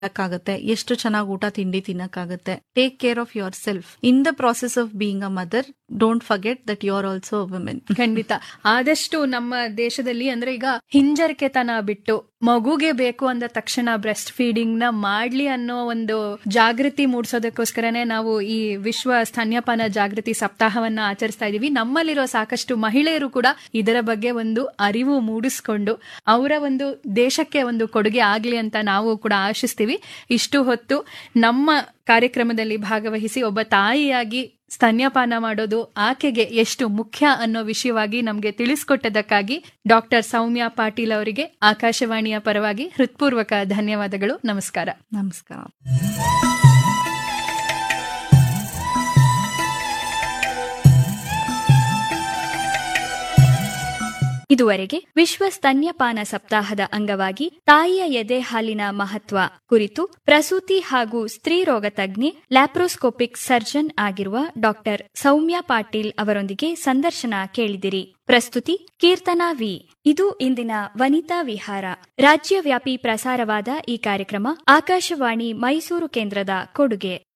ಕ್ಕಾಗತ್ತೆ ಎಷ್ಟು ಚೆನ್ನಾಗಿ ಊಟ ತಿಂಡಿ ತಿನ್ನಕ್ಕಾಗತ್ತೆ take care of yourself in the process of being a mother don't forget that you are also women ಖಂಡಿತ ಆದಷ್ಟು ನಮ್ಮ ದೇಶದಲ್ಲಿ ಅಂದ್ರೆ ಈಗ ಹಿಂಜರಿಕೆತನ ಬಿಟ್ಟು ಮಗುಗೆ ಬೇಕು ಅಂದ ತಕ್ಷಣ ಬ್ರೆಸ್ಟ್ ಫೀಡಿಂಗ್ ನ ಮಾಡ್ಲಿ ಅನ್ನೋ ಒಂದು ಜಾಗೃತಿ ಮೂಡಿಸೋದಕ್ಕೋಸ್ಕರನೇ ನಾವು ಈ ವಿಶ್ವ ಸ್ತನ್ಯಪಾನ ಜಾಗೃತಿ ಸಪ್ತಾಹವನ್ನ ಆಚರಿಸ್ತಾ ಇದೀವಿ ನಮ್ಮಲ್ಲಿರೋ ಸಾಕಷ್ಟು ಮಹಿಳೆಯರು ಕೂಡ ಇದರ ಬಗ್ಗೆ ಒಂದು ಅರಿವು ಮೂಡಿಸ್ಕೊಂಡು ಅವರ ಒಂದು ದೇಶಕ್ಕೆ ಒಂದು ಕೊಡುಗೆ ಆಗ್ಲಿ ಅಂತ ನಾವು ಕೂಡ ಆಶಿಸ್ತೀವಿ ಇಷ್ಟು ಹೊತ್ತು ನಮ್ಮ ಕಾರ್ಯಕ್ರಮದಲ್ಲಿ ಭಾಗವಹಿಸಿ ಒಬ್ಬ ತಾಯಿಯಾಗಿ ಸ್ತನ್ಯಪಾನ ಮಾಡೋದು ಆಕೆಗೆ ಎಷ್ಟು ಮುಖ್ಯ ಅನ್ನೋ ವಿಷಯವಾಗಿ ನಮಗೆ ತಿಳಿಸ್ಕೊಟ್ಟದಕ್ಕಾಗಿ ಡಾಕ್ಟರ್ ಸೌಮ್ಯ ಪಾಟೀಲ್ ಅವರಿಗೆ ಆಕಾಶವಾಣಿಯ ಪರವಾಗಿ ಹೃತ್ಪೂರ್ವಕ ಧನ್ಯವಾದಗಳು ನಮಸ್ಕಾರ ನಮಸ್ಕಾರ ಇದುವರೆಗೆ ವಿಶ್ವ ಸ್ತನ್ಯಪಾನ ಸಪ್ತಾಹದ ಅಂಗವಾಗಿ ತಾಯಿಯ ಎದೆ ಹಾಲಿನ ಮಹತ್ವ ಕುರಿತು ಪ್ರಸೂತಿ ಹಾಗೂ ಸ್ತ್ರೀ ರೋಗ ತಜ್ಞೆ ಲ್ಯಾಪ್ರೋಸ್ಕೋಪಿಕ್ ಸರ್ಜನ್ ಆಗಿರುವ ಡಾಕ್ಟರ್ ಸೌಮ್ಯ ಪಾಟೀಲ್ ಅವರೊಂದಿಗೆ ಸಂದರ್ಶನ ಕೇಳಿದಿರಿ ಪ್ರಸ್ತುತಿ ಕೀರ್ತನಾ ವಿ ಇದು ಇಂದಿನ ವನಿತಾ ವಿಹಾರ ರಾಜ್ಯವ್ಯಾಪಿ ಪ್ರಸಾರವಾದ ಈ ಕಾರ್ಯಕ್ರಮ ಆಕಾಶವಾಣಿ ಮೈಸೂರು ಕೇಂದ್ರದ ಕೊಡುಗೆ